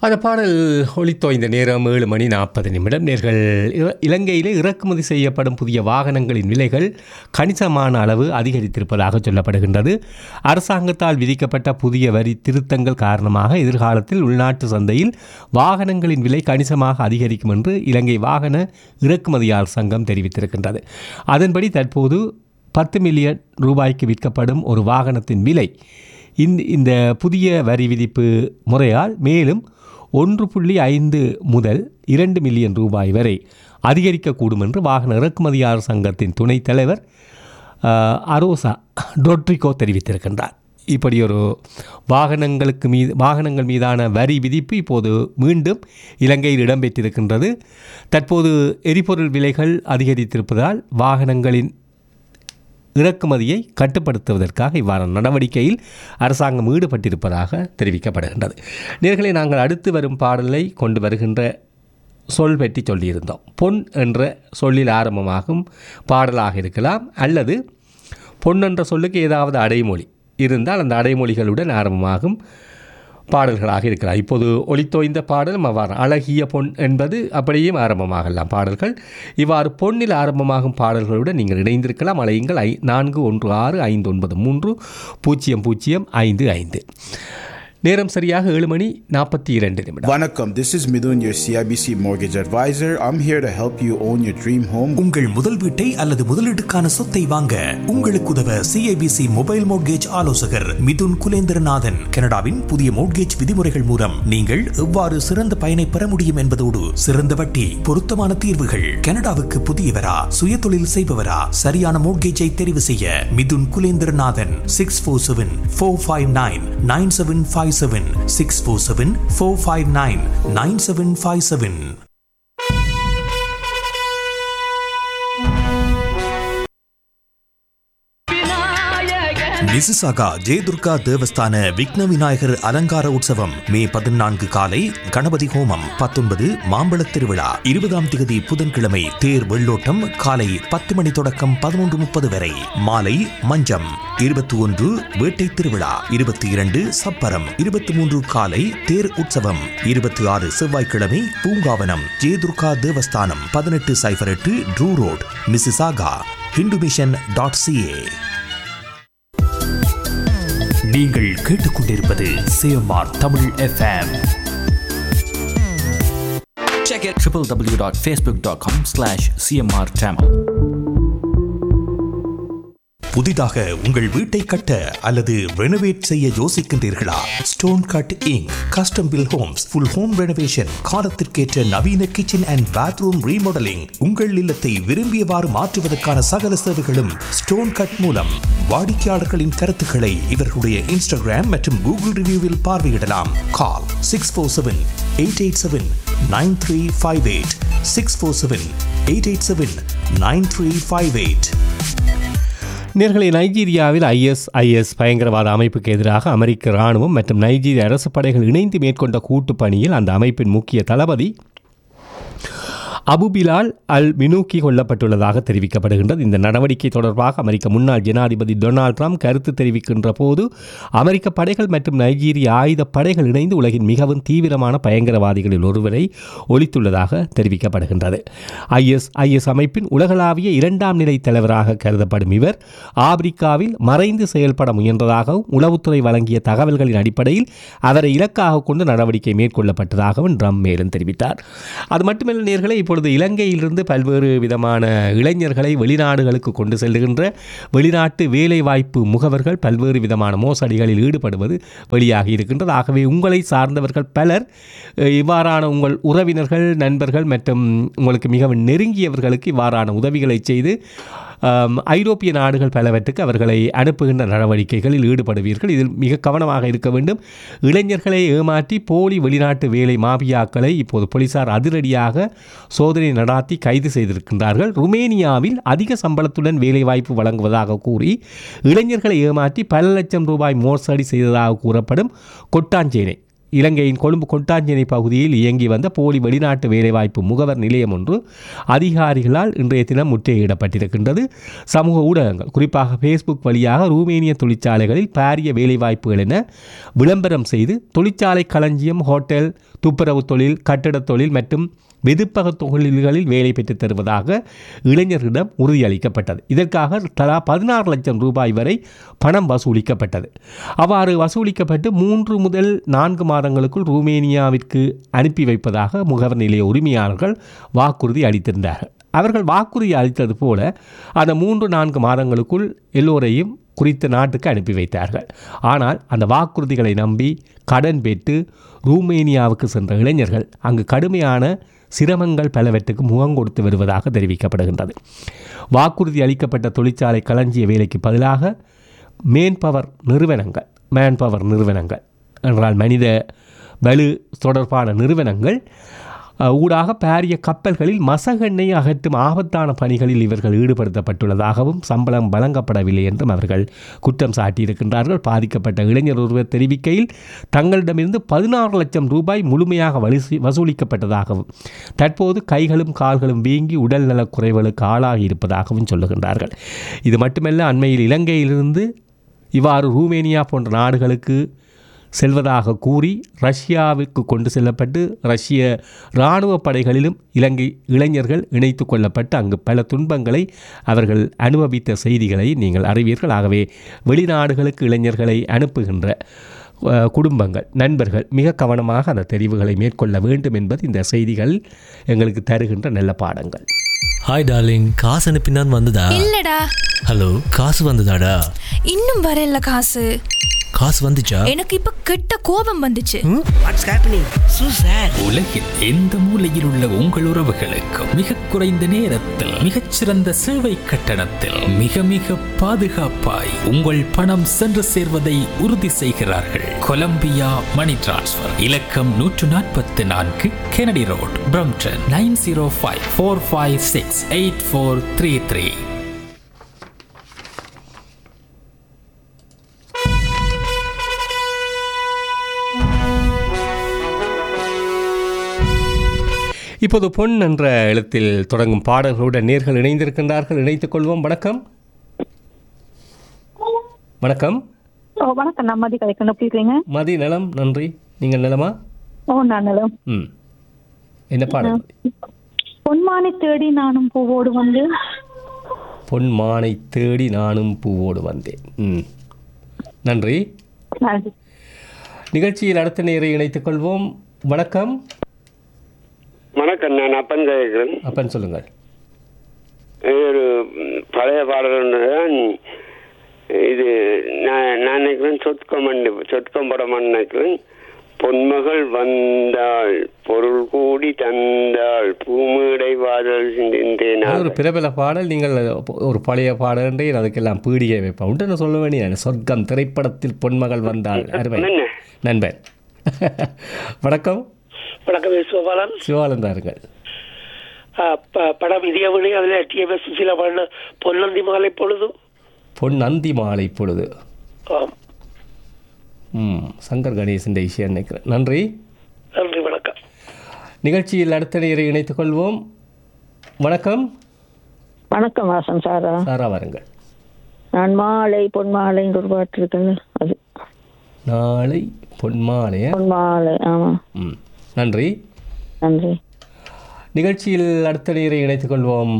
அந்த பாடல் ஒளித்தோய்ந்த நேரம் ஏழு மணி நாற்பது நிமிடம் நேர்கள் இல- இலங்கையிலே இறக்குமதி செய்யப்படும் புதிய வாகனங்களின் விலைகள் கணிசமான அளவு அதிகரித்திருப்பதாக சொல்லப்படுகின்றது அரசாங்கத்தால் விதிக்கப்பட்ட புதிய வரி திருத்தங்கள் காரணமாக எதிர்காலத்தில் உள்நாட்டு சந்தையில் வாகனங்களின் விலை கணிசமாக அதிகரிக்கும் என்று இலங்கை வாகன இறக்குமதியாளர் சங்கம் தெரிவித்திருக்கின்றது அதன்படி தற்போது பத்து மில்லியன் ரூபாய்க்கு விற்கப்படும் ஒரு வாகனத்தின் விலை இந்த இந்த புதிய வரி விதிப்பு முறையால் மேலும் ஒன்று புள்ளி ஐந்து முதல் இரண்டு மில்லியன் ரூபாய் வரை அதிகரிக்கக்கூடும் என்று வாகன இறக்குமதியாளர் சங்கத்தின் துணைத் தலைவர் அஹ், அரோசா டொட்ரிகோ தெரிவித்திருக்கின்றார் இப்படி ஒரு வாகனங்களுக்கு மீது வாகனங்கள் மீதான வரி விதிப்பு இப்போது மீண்டும் இலங்கையில் இடம்பெற்றிருக்கின்றது தற்போது எரிபொருள் விலைகள் அதிகரித்திருப்பதால் வாகனங்களின் இறக்குமதியை கட்டுப்படுத்துவதற்காக இவ்வாறான நடவடிக்கையில் அரசாங்கம் ஈடுபட்டிருப்பதாக தெரிவிக்கப்படுகின்றது நேர்களை நாங்கள் அடுத்து வரும் பாடலை கொண்டு வருகின்ற சொல் பற்றி சொல்லியிருந்தோம் பொன் என்ற சொல்லில் ஆரம்பமாகும் பாடலாக இருக்கலாம் அல்லது பொன் என்ற சொல்லுக்கு ஏதாவது அடைமொழி இருந்தால் அந்த அடைமொழிகளுடன் ஆரம்பமாகும் பாடல்களாக இருக்கலாம் இப்போது ஒளித்தோய்ந்த பாடல் அவ்வாறு அழகிய பொன் என்பது அப்படியும் ஆரம்பமாகலாம் பாடல்கள் இவ்வாறு பொன்னில் ஆரம்பமாகும் பாடல்களுடன் நீங்கள் இணைந்திருக்கலாம் அலையுங்கள் ஐ நான்கு ஒன்று ஆறு ஐந்து ஒன்பது மூன்று பூஜ்ஜியம் பூஜ்ஜியம் ஐந்து ஐந்து நேரம் சரியாக ஏழு மணி நாற்பத்தி இரண்டு நிமிடம் Vanakkam, this is Midun, your CIBC mortgage advisor. I'm here to help you own your dream home. உங்கள் முதல் வீட்டை அல்லது முதலீட்டுக்கான சொத்தை வாங்க உங்களுக்கு உதவ சிஐபிசி மொபைல் மோட்கேஜ் ஆலோசகர் மிதுன் குலேந்திரநாதன் கனடாவின் புதிய மோட்கேஜ் விதிமுறைகள் மூலம் நீங்கள் எவ்வாறு சிறந்த பயனை பெற முடியும் என்பதோடு சிறந்த வட்டி பொருத்தமான தீர்வுகள் கனடாவுக்கு புதியவரா சுயதொழில் செய்பவரா சரியான மோட்கேஜை தெரிவு செய்ய Mithun Kulendranathan six four seven four five nine nine seven five seven six four seven four five nine nine seven five seven Mississauga Jayadurga Devasthana Vighna Vinayagar அலங்கார உற்சவம் மே பதினான்கு காலை கணபதி ஹோமம் பத்தொன்பது மாம்பழத் திருவிழா இருபதாம் திகதி புதன்கிழமை தேர் வெள்ளோட்டம் காலை பத்து மணி தொடக்கம் பதினொன்று முப்பது வரை மாலை மஞ்சம் இருபத்தி ஒன்று வேட்டை திருவிழா இருபத்தி இரண்டு சப்பரம் இருபத்தி மூன்று காலை தேர் உற்சவம் இருபத்தி ஆறு செவ்வாய்க்கிழமை பூங்காவனம் ஜெயதுர்கா தேவஸ்தானம் பதினெட்டு சைபர் எட்டு Drew road Mississauga Hindu mission dot CA நீங்கள் கேட்டுக்கொண்டிருப்பது CMR Tamil FM Check it www.facebook.com slash CMR Tamil. புதிதாக உங்கள் வீட்டை கட்ட அல்லது ரெனோவேட் செய்ய யோசிக்கின்றீர்களா stone cut inc custom built homes full home renovation காலத்திற்கேற்ற நவீன கிச்சன் அண்ட் பாத்ரூம் ரீமாடலிங் உங்கள் இல்லத்தை விரும்பியவாறு மாற்றுவதற்கான சகல சேவைகளும் ஸ்டோன் கட் மூலம் வாடிக்கையாளர்களின் கருத்துக்களை இவர்களுடைய இன்ஸ்டாகிராம் மற்றும் கூகுள் ரிவ்யூவில் பார்வையிடலாம் call six four seven eight eight seven nine three five eight six four seven eight eight seven nine three five eight நேர்களை நைஜீரியாவில் ஐஎஸ்ஐஎஸ் பயங்கரவாத அமைப்புக்கு எதிராக அமெரிக்க இராணுவம் மற்றும் நைஜீரிய அரசு படைகள் இணைந்து மேற்கொண்ட கூட்டுப் பணியில் அந்த அமைப்பின் முக்கிய தளபதி அபு பிலால் அல் மினூக்கி கொல்லப்பட்டுள்ளதாக தெரிவிக்கப்படுகின்றது இந்த நடவடிக்கை தொடர்பாக அமெரிக்க முன்னாள் ஜனாதிபதி டொனால்ட் ட்ரம்ப் கருத்து தெரிவிக்கின்ற போது அமெரிக்க படைகள் மற்றும் நைஜீரிய ஆயுத படைகள் இணைந்து உலகின் மிகவும் தீவிரமான பயங்கரவாதிகளில் ஒருவரை ஒழித்துள்ளதாக தெரிவிக்கப்படுகின்றது ஐஎஸ் ஐஎஸ் அமைப்பின் உலகளாவிய இரண்டாம் நிலை தலைவராக கருதப்படும் இவர் ஆப்பிரிக்காவில் மறைந்து செயல்பட முயன்றதாகவும் உளவுத்துறை வழங்கிய தகவல்களின் அடிப்படையில் அவரை இலக்காக கொண்டு நடவடிக்கை மேற்கொள்ளப்பட்டதாகவும் ட்ரம்ப் மேலும் தெரிவித்தார் அது மட்டுமல்ல நேர்களை இப்பொழுது இலங்கையிலிருந்து பல்வேறு விதமான இளைஞர்களை வெளிநாடுகளுக்கு கொண்டு செல்லுகின்ற வெளிநாட்டு வேலைவாய்ப்பு முகவர்கள் பல்வேறு விதமான மோசடிகளில் ஈடுபடுவது வெளியாகி இருக்கின்றது ஆகவே உங்களை சார்ந்தவர்கள் பலர் அஹ், இவ்வாறான உங்கள் உறவினர்கள் நண்பர்கள் மற்றும் உங்களுக்கு மிகவும் நெருங்கியவர்களுக்கு இவ்வாறான உதவிகளை செய்து ஆம், ஐரோப்பிய நாடுகள் பலவற்றுக்கு அவர்களை அனுப்புகின்ற நடவடிக்கைகளில் ஈடுபடுவீர்கள் இதில் மிக கவனமாக இருக்க வேண்டும் இளைஞர்களை ஏமாற்றி போலி வெளிநாட்டு வேலை மாபியாக்களை இப்போது போலீசார் அதிரடியாக சோதனை நடாத்தி கைது செய்திருக்கின்றார்கள் ருமேனியாவில் அதிக சம்பளத்துடன் வேலைவாய்ப்பு வழங்குவதாக கூறி இளைஞர்களை ஏமாற்றி பல லட்சம் ரூபாய் மோசடி செய்ததாக கூறப்படும் கொட்டாஞ்சேனை இலங்கையின் கொழும்பு கொட்டாஞ்சேனை பகுதியில் இயங்கி வந்த போலி வெளிநாட்டு வேலைவாய்ப்பு முகவர் நிலையம் ஒன்று அதிகாரிகளால் இன்றைய தினம் முற்றுகையிடப்பட்டிருக்கின்றது சமூக ஊடகங்கள் குறிப்பாக ஃபேஸ்புக் வழியாக ரூமேனிய தொழிற்சாலைகளில் பாரிய வேலைவாய்ப்புகள் என விளம்பரம் செய்து தொழிற்சாலை களஞ்சியம் ஹோட்டல் துப்புரவு தொழில் கட்டிடத் தொழில் மற்றும் வெதுப்பக தொழில்களில் வேலை பெற்றுத் தருவதாக இளைஞர்களிடம் உறுதியளிக்கப்பட்டது இதற்காக தலா பதினாறு லட்சம் ரூபாய் வரை பணம் வசூலிக்கப்பட்டது அவ்வாறு வசூலிக்கப்பட்டு மூன்று முதல் நான்கு மாதங்களுக்குள் ரூமேனியாவிற்கு அனுப்பி வைப்பதாக முகவர் நிலைய உரிமையாளர்கள் வாக்குறுதி அளித்திருந்தார்கள் அவர்கள் வாக்குறுதி அளித்தது போல அந்த மூன்று நான்கு மாதங்களுக்குள் எல்லோரையும் குறித்த நாட்டுக்கு அனுப்பி வைத்தார்கள் ஆனால் அந்த வாக்குறுதிகளை நம்பி கடன் பெற்று ரூமேனியாவுக்கு சென்ற இளைஞர்கள் அங்கு கடுமையான சிரமங்கள் பலவற்றுக்கு முகம் கொடுத்து வருவதாக தெரிவிக்கப்படுகின்றது வாக்குறுதி அளிக்கப்பட்ட தொழிற்சாலை களஞ்சிய வேலைக்கு பதிலாக மேன்பவர் நிறுவனங்கள் மேன்பவர் நிறுவனங்கள் என்றால் மனித வலு தொடர்பான நிறுவனங்கள் அஹ், ஊடாக பாரிய கப்பல்களில் மசகெண்ணெய் அகற்றும் ஆபத்தான பணிகளில் இவர்கள் ஈடுபடுத்தப்பட்டுள்ளதாகவும் சம்பளம் வழங்கப்படவில்லை என்றும் அவர்கள் குற்றம் சாட்டியிருக்கின்றார்கள் பாதிக்கப்பட்ட இளைஞர் ஒருவர் தெரிவிக்கையில் தங்களிடமிருந்து பதினாறு லட்சம் ரூபாய் முழுமையாக வலிசி வசூலிக்கப்பட்டதாகவும் தற்போது கைகளும் கால்களும் வீங்கி உடல்நலக் குறைவுகளுக்கு ஆளாகி இருப்பதாகவும் சொல்லுகின்றார்கள் இது மட்டுமல்ல அண்மையில் இலங்கையிலிருந்து இவ்வாறு ரூமேனியா போன்ற நாடுகளுக்கு செல்வதாக கூறி ரஷ்யாவிற்கு கொண்டு செல்லப்பட்டு ரஷ்ய இராணுவ படைகளிலும் இலங்கை இளைஞர்கள் இணைத்து கொள்ளப்பட்டு அங்கு பல துன்பங்களை அவர்கள் அனுபவித்த செய்திகளை நீங்கள் அறிவீர்கள் ஆகவே வெளிநாடுகளுக்கு இளைஞர்களை அனுப்புகின்ற அஹ், குடும்பங்கள் நண்பர்கள் மிக கவனமாக அந்த தெரிவுகளை மேற்கொள்ள வேண்டும் என்பது இந்த செய்திகள் எங்களுக்கு தருகின்ற நல்ல பாடங்கள் ஹாய் டார்லிங் காசு அனுப்பினான் வந்ததா இல்லடா ஹலோ காசு வந்ததாடா இன்னும் வரல காசு காசு வந்துச்சா எனக்கு இப்ப கெட்ட கோபம் வந்துச்சு வாட்ஸ் ஹேப்பனிங் சூ சார் உலகில் எந்த மூலையில் உள்ள உங்கள் உறவுகளுக்கு மிக குறைந்த நேரத்தில் மிகச்சிறந்த சேவை கட்டணத்தில் மிக மிக பாதுகாப்பாய் உங்கள் பணம் சென்று சேர்வதை உறுதி செய்கிறார்கள் கொலம்பியா மணி டிரான்ஸ்ஃபர் இலக்கம் நூற்று நாற்பத்தி நான்கு Kennedy road Brampton nine zero five four five six eight four three three இப்போது பொன் என்ற எழுத்தில் தொடங்கும் பாடல்களுடன் நேர்கள் இணைந்திருக்கின்றார்கள் இணைத்துக் கொள்வோம் வணக்கம் வணக்கம் ஓ வணக்கம் நான் மதி கலைக்கணும் எப்படி இருக்கீங்க மதி நலம் நன்றி நீங்கள் நலமா ஓ நான் நலம் ம் என்ன பாடல் பொன்மானை தேடி நானும் பூவோடு வந்து பொன் மானை தேடி நானும் பூவோடு வந்தேன் ம் நன்றி நன்றி. நிகழ்ச்சியில் அடுத்த நேரை இணைத்துக் கொள்வோம் வணக்கம் வணக்கம் நான் அப்பன் கேட்கிறேன் அப்பன் சொல்லுங்கள் இது ஒரு ம், பழைய பாடல் தான் இது நான் நான் நினைக்கிறேன் சொத்கம் சொத்கம் படம் நினைக்கிறேன் பொன்மகள் வந்தாள் பொருள் கூடி தந்தாள் பூமீடை வாதல் சிந்திந்தேன் அது ஒரு பிரபல பாடல் நீங்கள் ஒரு பழைய பாடல் அதுக்கெல்லாம் பீடிகை வைப்பேன் உண்டு நான் சொல்ல வேண்டிய சொர்க்கம் திரைப்படத்தில் பொன்மகள் வந்தாள் அருமை என்ன? நண்பன் வணக்கம் வணக்கம் விஸ்வபாலன் சிவானந்தாருங்கள் ஆ, ப- படம் இதயவழி அதுல டிஎம்எஸ் சுசீலா பாடின பொன்னந்தி மாலை பொழுது பொன் அந்தி மாலை பொழுது ஆம் ம் சங்கர் கணேசன் இசை நினைக்கிறேன் நன்றி நன்றி வணக்கம் நிகழ்ச்சியில் அடுத்த நேரை இணைத்துக் கொள்வோம் வணக்கம் வணக்கம் வாசன் சாரா சாரா வாருங்கள் நான் மாலை பொன்மாலைன்னு ஒரு பாட்டு இருக்குல்ல அது நாளை பொன்மாலைய பொன்மாலை ஆமா ம் நன்றி நன்றி நிகழ்ச்சியில் அடுத்த நேரை இணைத்துக் கொள்வோம்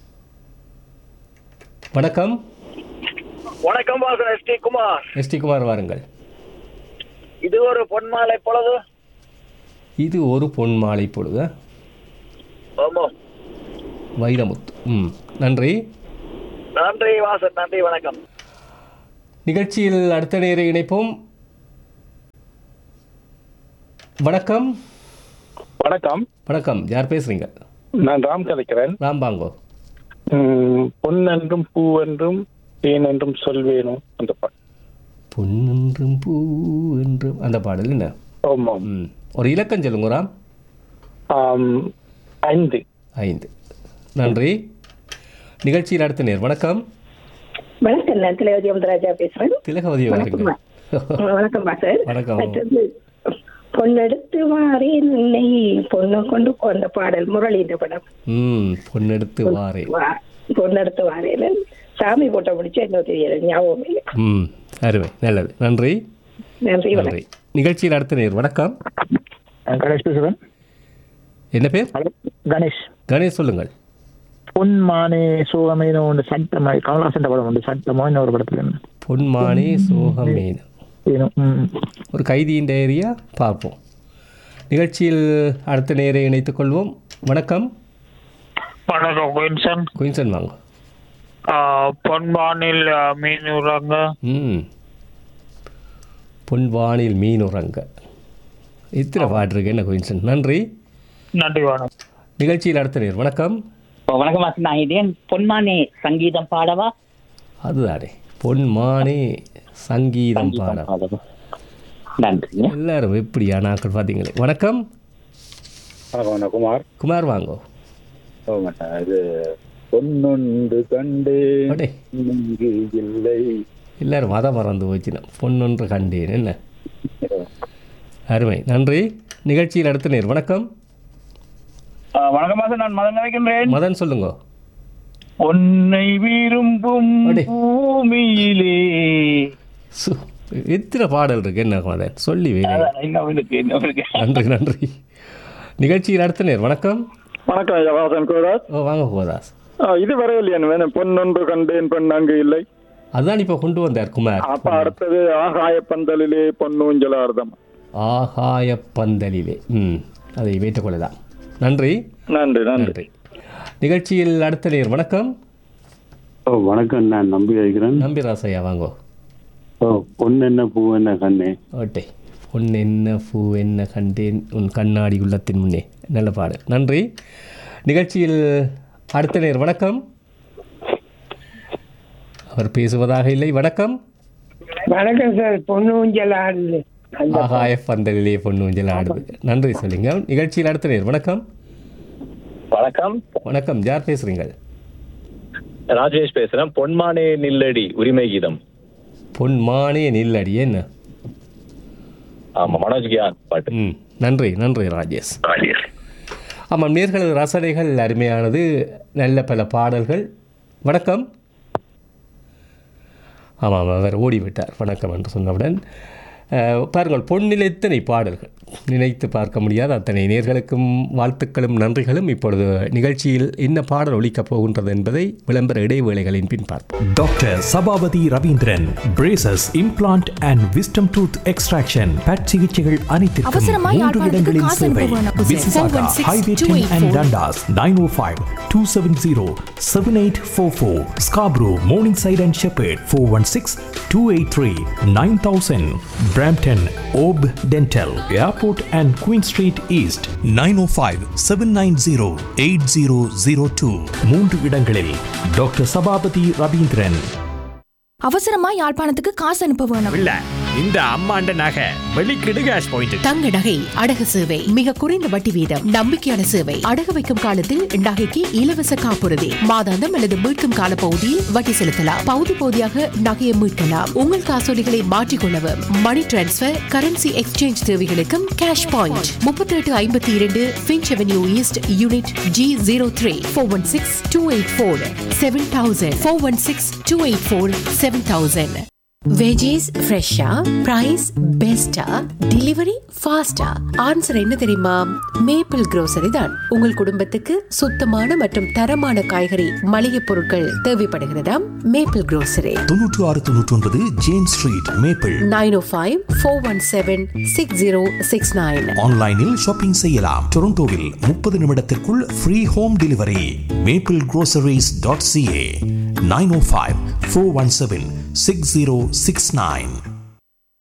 வணக்கம் வணக்கம் Vasan S T Kumar ST Kumar வாருங்கள் இது ஒரு பொன்மாலை பொழுது இது ஒரு பொன் மாலை பொழுது ஆமா வைரமுத்து ம் நன்றி நன்றி வாசன் நன்றி வணக்கம் நிகழ்ச்சியில் அடுத்த நேரை இணைப்போம் வணக்கம் வணக்கம் வணக்கம் யார் பேசுறீங்க நான் ராம் கதைக்கிறேன் ராம்பாங்கோ உம், பொன் என்றும் பூ என்றும் தேன் என்றும் சொல்வேணும் அந்த பாட்டு பொன்னென்றும் பூ என்றும் அந்த பாடல் என்ன ஆமாம் ம் ஒரு இலக்கம் சொல்லுங்க ராம் ஆம், ஐந்து ஐந்து நன்றி நிகழ்ச்சியில் அடுத்த நேர் வணக்கம் வணக்கம் நான் திலகவதி அமுதராஜா பேசுறேன் திலகவதி வாருங்கள் வணக்கம் வாசன் வணக்கம் மற்றது பொன்னெடுத்து வாரேன் உன்னை பொண்ணு கொண்டு அந்த பாடல் முரளின்ற படம் ம் பொன்னெடுத்து வாரே வா- பொன்னெடுத்து வாரேன் சாமி போட்டோ முடிச்சா இன்னும் தெரியல ஞாபகம் இல்லை ம் அருமை நல்லது நன்றி நன்றி வணக்கம் நன்றி நிகழ்ச்சியில் அடுத்த நேர் வணக்கம் கணேஷ் பேசுகிறேன் என்ன பேர் கணேஷ் கணேஷ் சொல்லுங்கள் பொன்மானே சோகமேனோ ஒன்று சட்டமா கமலாசன் படம் உண்டு சட்டமோ இன்னொரு படத்துல என்ன பொன்மானே சோகமேன வேணும் ம். ஒரு கைதியின் டைரியா பார்ப்போம் நிகழ்ச்சியில் அடுத்த நேரை இணைத்துக் கொள்வோம் வணக்கம் வணக்கம் குயின்சன் குயின்சன் வாங்க பொன்பானில் மீன் உறங்க ம் பொன்வானில் மீன் உறங்க இத்தனை பாட்டு இருக்கு என்ன குயின்சன் நன்றி நன்றி வணக்கம் நிகழ்ச்சியில் அடுத்த நேர் வணக்கம் வணக்கம் வாசன் நான் இதேன் பொன்மானே சங்கீதம் பாடவா அதுதானே பொன்மானே சங்கீதம் பாடம் நன்றி எல்லாரும் எப்படி ஆனாக்கள் பார்த்தீங்களே வணக்கம் வணக்கம் நான் குமார் குமார் வாங்கோ ஓ மாட்டேன் இது பொன்னொன்று கண்டு அடே. இங்கு இல்லை எல்லாரும் மதம் மறந்து போச்சுன்னா பொன்னொன்று கண்டேன் என்ன அருமை நன்றி நிகழ்ச்சியில் அடுத்த நேர் வணக்கம் வணக்கம் மாசம் நான் மதன் வைக்கின்றேன் மதன் சொல்லுங்க உன்னை விரும்பும் பூமியிலே சு, எத்தனை பாடல் இருக்கு என்ன மதன் சொல்லி வேறு அதான், இன்னும் இருக்கு இன்னும் இருக்கு நன்றி நன்றி நிகழ்ச்சியில் அடுத்த நேர் வணக்கம் வணக்கம் யவாசன் கோதாஸ் ஓ வாங்க கோதாஸ் இது வரையில்லையா வேணும் பொன்னொன்று கண்டேன் பெண் அங்கு இல்லை அதான் இப்போ கொண்டு வந்தார் குமார் அப்ப அடுத்தது ஆகாய பந்தலிலே பொன்னூஞ்சலார்தம் ஆகாய பந்தலிலே ம் அதை வைத்துக்கொள்ளலாம் நன்றி நன்றி நன்றி நிகழ்ச்சியில் அடுத்த நேர் வணக்கம் ஓ வணக்கம் நான் நம்பி வைக்கிறேன் நம்பி ராசையா வாங்கோ ஓ பொண்ணு என்ன பூ என்ன கண்ணே ஓட்டே பொன் என்ன பூ என்ன கண்டேன் உன் கண்ணாடி உள்ளத்தின் முன்னே நல்ல பாடு நன்றி நிகழ்ச்சியில் அடுத்த நேர் வணக்கம் அவர் பேசுவதாக இல்லை வணக்கம் வணக்கம் சார் பொண்ணு ஊஞ்சல் ஆடுது ஆகாய பந்தலிலே பொண்ணு ஊஞ்சல் ஆடுது நன்றி சொல்லுங்க நிகழ்ச்சியில் அடுத்த நேர் வணக்கம் வணக்கம் வணக்கம் யார் பேசுறீங்க ராஜேஷ் பேசுறேன் பொன்மானே நில்லடி உரிமை கீதம் பொன்மானே நில்லடி என்ன ஆமா மனோஜ் கியான் பாட்டு ம் நன்றி நன்றி ராஜேஷ் ஆமாம் நேர்களது ரசனைகள் அருமையானது நல்ல பல பாடல்கள் வணக்கம் ஆமாம் அவர் ஓடிவிட்டார் வணக்கம் என்று சொன்னவுடன் அஹ், பாருங்கள் பொன்னில் எத்தனை பாடல்கள் நினைத்து பார்க்க முடியாத அத்தனை நேர்களுக்கும் வாழ்த்துக்களும் நன்றிகளும் இப்பொழுது நிகழ்ச்சியில் என்ன பாடல் ஒலிக்கப் போகின்றது என்பதை விளம்பர இடைவேளைகளின் பின் பார்ப்போம் doctor Sabapathy Ravindran braces implant and wisdom tooth extraction பட் சிகிச்சைகள் அனைத்திற்கும் அவசரமா மூன்று யாழ்ப்பாணத்துக்கு இடங்களில் காசு சேவை அனுப்ப வேணும். Mississauga 416 highway ten and Dundas nine O five two seven zero seven eight four four Scarborough Morningside and Sheppard four one six two eight three nine thousand Brampton ஓப் dental airport and Queen street east nine O five seven nine zero eight zero zero two மூன்று இடங்களில் doctor Sabapathy Ravindran அவசரமா யாழ்ப்பாணத்துக்கு காசு அனுப்ப வேணும் இல்ல இந்த அம்மாண்ட நகை வெளிக்கிடு கேஷ் பாயிண்ட் தங்க நகை அடகு சேவை மிக குறைந்த வட்டி வீதம் நம்பிக்கையான சேவை அடகு வைக்கும் காலத்தில் நகைக்கு இலவச காப்புறுதி மாதாந்தம் அல்லது மீட்கும் கால பகுதியில் வட்டி செலுத்தலாம் பகுதி பகுதியாக நகையை மீட்கலாம் உங்கள் காசோலிகளை மாற்றிக்கொள்ளவும் மணி டிரான்ஸ்பர் கரன்சி எக்ஸ்சேஞ்ச் தேவைகளுக்கும் கேஷ் பாயிண்ட் முப்பத்தி எட்டு ஐம்பத்தி இரண்டு Finch avenue east unit G zero three four one six two eight four seven thousand four one six two eight four seven thousand veggies ஃப்ரெஷ்ஷா பிரைஸ் பெஸ்டா delivery ஃபாஸ்டா answer என்ன தெரியுமா மேப்பிள் grocery தான் உங்கள் குடும்பத்துக்கு சுத்தமான மற்றும் தரமான காய்கறி மளிகை பொருட்கள் தேவைப்படுகிறதா மேப்பிள் grocery தொன்னூற்று ஆறு தொன்னூற்றி ஒன்பது James street maple nine O five four one seven six zero six nine ஆன்லைனில் ஷாப்பிங் செய்யலாம் டொரண்டோவில் முப்பது நிமிடத்திற்குள் free home delivery maple groceries.ca dot CA nine O five four one seven six zero six nine